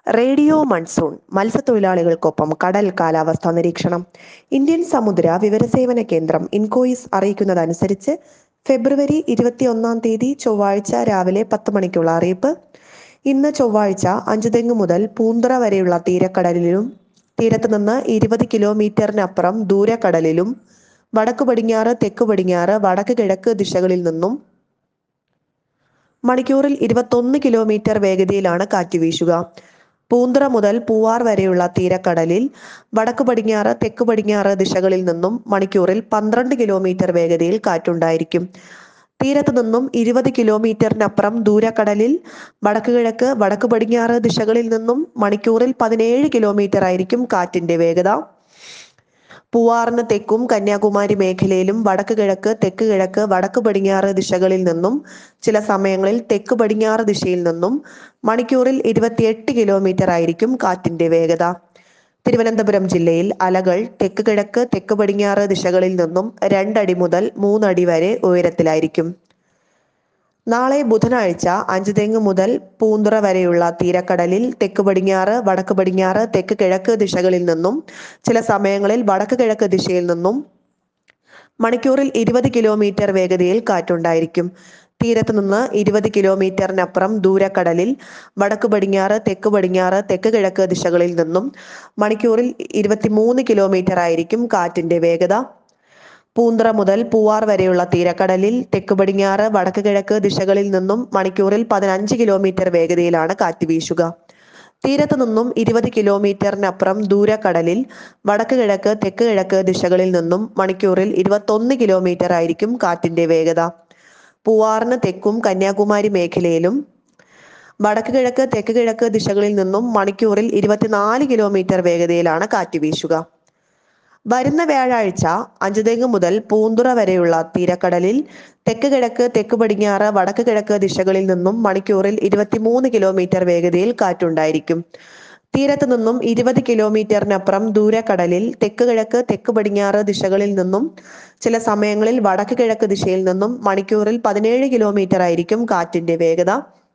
radio monsoon മത്സ്യത്തൊഴിലാളികൾക്കൊപ്പം കടൽ കാലാവസ്ഥാ നിരീക്ഷണം ഇന്ത്യൻ സമുദ്ര വിവരസേവന കേന്ദ്രം ഇൻകോയിസ് അറിയിക്കുന്നതനുസരിച്ച് ഫെബ്രുവരി ഇരുപത്തിയൊന്നാം തീയതി ചൊവ്വാഴ്ച രാവിലെ പത്ത് മണിക്കുള്ള അറിയിപ്പ് ഇന്ന് ചൊവ്വാഴ്ച അഞ്ചുതെങ്ങ് മുതൽ പൂന്തറ വരെയുള്ള തീരക്കടലിലും തീരത്ത് നിന്ന് ഇരുപത് കിലോമീറ്ററിനപ്പുറം ദൂരക്കടലിലും വടക്ക് പടിഞ്ഞാറ് തെക്ക് പടിഞ്ഞാറ് വടക്ക് കിഴക്ക് ദിശകളിൽ നിന്നും മണിക്കൂറിൽ ഇരുപത്തൊന്ന് കിലോമീറ്റർ വേഗതയിലാണ് കാറ്റ് വീശുക പൂന്തറ മുതൽ പൂവാർ വരെയുള്ള തീരക്കടലിൽ വടക്ക് പടിഞ്ഞാറ് തെക്ക് പടിഞ്ഞാറ് ദിശകളിൽ നിന്നും മണിക്കൂറിൽ പന്ത്രണ്ട് കിലോമീറ്റർ വേഗതയിൽ കാറ്റുണ്ടായിരിക്കും തീരത്ത് നിന്നും ഇരുപത് കിലോമീറ്ററിനപ്പുറം ദൂരക്കടലിൽ വടക്ക് കിഴക്ക് വടക്ക് പടിഞ്ഞാറ് ദിശകളിൽ നിന്നും മണിക്കൂറിൽ പതിനേഴ് കിലോമീറ്റർ ആയിരിക്കും കാറ്റിന്റെ വേഗത പൂവാറിന് തെക്കും കന്യാകുമാരി മേഖലയിലും വടക്ക് കിഴക്ക് തെക്ക് കിഴക്ക് വടക്ക് പടിഞ്ഞാറ് ദിശകളിൽ നിന്നും ചില സമയങ്ങളിൽ തെക്ക് പടിഞ്ഞാറ് ദിശയിൽ നിന്നും മണിക്കൂറിൽ ഇരുപത്തിയെട്ട് കിലോമീറ്റർ ആയിരിക്കും കാറ്റിന്റെ വേഗത തിരുവനന്തപുരം ജില്ലയിൽ അലകൾ തെക്ക് കിഴക്ക് തെക്ക് പടിഞ്ഞാറ് ദിശകളിൽ നിന്നും രണ്ടടി മുതൽ മൂന്നടി വരെ ഉയരത്തിലായിരിക്കും നാളെ ബുധനാഴ്ച അഞ്ചുതെങ്ങ് മുതൽ പൂന്തുറ വരെയുള്ള തീരക്കടലിൽ തെക്ക് പടിഞ്ഞാറ് വടക്ക് പടിഞ്ഞാറ് തെക്ക് കിഴക്ക് ദിശകളിൽ നിന്നും ചില സമയങ്ങളിൽ വടക്ക് കിഴക്ക് ദിശയിൽ നിന്നും മണിക്കൂറിൽ ഇരുപത് കിലോമീറ്റർ വേഗതയിൽ കാറ്റുണ്ടായിരിക്കും തീരത്ത് നിന്ന് ഇരുപത് കിലോമീറ്ററിനപ്പുറം ദൂരക്കടലിൽ വടക്ക് പടിഞ്ഞാറ് തെക്ക് പടിഞ്ഞാറ് തെക്ക് കിഴക്ക് ദിശകളിൽ നിന്നും മണിക്കൂറിൽ ഇരുപത്തിമൂന്ന് കിലോമീറ്റർ ആയിരിക്കും കാറ്റിന്റെ വേഗത പൂന്തറ മുതൽ പൂവാർ വരെയുള്ള തീരക്കടലിൽ തെക്ക് പടിഞ്ഞാറ് വടക്ക് കിഴക്ക് ദിശകളിൽ നിന്നും മണിക്കൂറിൽ പതിനഞ്ച് കിലോമീറ്റർ വേഗതയിലാണ് കാറ്റ് വീശുക തീരത്ത് നിന്നും ഇരുപത് കിലോമീറ്ററിനപ്പുറം ദൂരക്കടലിൽ വടക്ക് കിഴക്ക് തെക്ക് കിഴക്ക് ദിശകളിൽ നിന്നും മണിക്കൂറിൽ ഇരുപത്തൊന്ന് കിലോമീറ്റർ ആയിരിക്കും കാറ്റിന്റെ വേഗത പൂവാറിന് തെക്കും കന്യാകുമാരി മേഖലയിലും വടക്ക് കിഴക്ക് തെക്ക് കിഴക്ക് ദിശകളിൽ നിന്നും മണിക്കൂറിൽ ഇരുപത്തിനാല് കിലോമീറ്റർ വേഗതയിലാണ് കാറ്റ് വീശുക വരുന്ന വ്യാഴാഴ്ച അഞ്ചുതെങ്ങ് മുതൽ പൂന്തുറ വരെയുള്ള തീരക്കടലിൽ തെക്ക് കിഴക്ക് തെക്ക് പടിഞ്ഞാറ് വടക്ക് കിഴക്ക് ദിശകളിൽ നിന്നും മണിക്കൂറിൽ ഇരുപത്തിമൂന്ന് കിലോമീറ്റർ വേഗതയിൽ കാറ്റുണ്ടായിരിക്കും തീരത്ത് നിന്നും ഇരുപത് കിലോമീറ്ററിനപ്പുറം ദൂരക്കടലിൽ തെക്ക് കിഴക്ക് തെക്ക് പടിഞ്ഞാറ് ദിശകളിൽ നിന്നും ചില സമയങ്ങളിൽ വടക്ക് കിഴക്ക് ദിശയിൽ നിന്നും മണിക്കൂറിൽ പതിനേഴ് കിലോമീറ്റർ ആയിരിക്കും കാറ്റിന്റെ വേഗത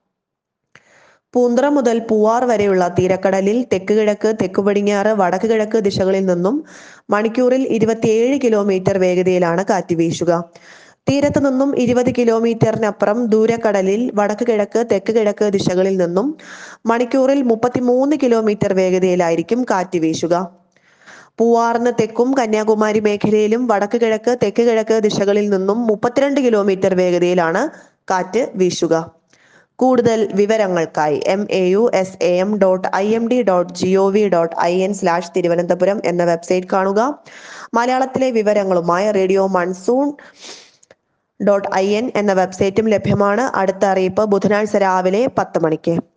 പൂന്തറ മുതൽ പൂവാർ വരെയുള്ള തീരക്കടലിൽ തെക്ക് കിഴക്ക് തെക്ക് പടിഞ്ഞാറ് വടക്ക് കിഴക്ക് ദിശകളിൽ നിന്നും മണിക്കൂറിൽ ഇരുപത്തിയേഴ് കിലോമീറ്റർ വേഗതയിലാണ് കാറ്റ് വീശുക തീരത്ത് നിന്നും ഇരുപത് കിലോമീറ്ററിനപ്പുറം ദൂരക്കടലിൽ വടക്ക് കിഴക്ക് തെക്ക് കിഴക്ക് ദിശകളിൽ നിന്നും മണിക്കൂറിൽ മുപ്പത്തിമൂന്ന് കിലോമീറ്റർ വേഗതയിലായിരിക്കും കാറ്റ് വീശുക പൂവാറിന് തെക്കും കന്യാകുമാരി മേഖലയിലും വടക്ക് കിഴക്ക് തെക്ക് കിഴക്ക് ദിശകളിൽ നിന്നും മുപ്പത്തിരണ്ട് കിലോമീറ്റർ വേഗതയിലാണ് കാറ്റ് വീശുക കൂടുതൽ വിവരങ്ങൾക്കായി M A U S A M dot I M D dot G O V dot I N slash Thiruvananthapuram എന്ന വെബ്സൈറ്റ് കാണുക മലയാളത്തിലെ വിവരങ്ങളുമായി radio monsoon dot I N എന്ന വെബ്സൈറ്റും ലഭ്യമാണ് അടുത്ത അറിയിപ്പ് ബുധനാഴ്ച രാവിലെ പത്ത് മണിക്ക്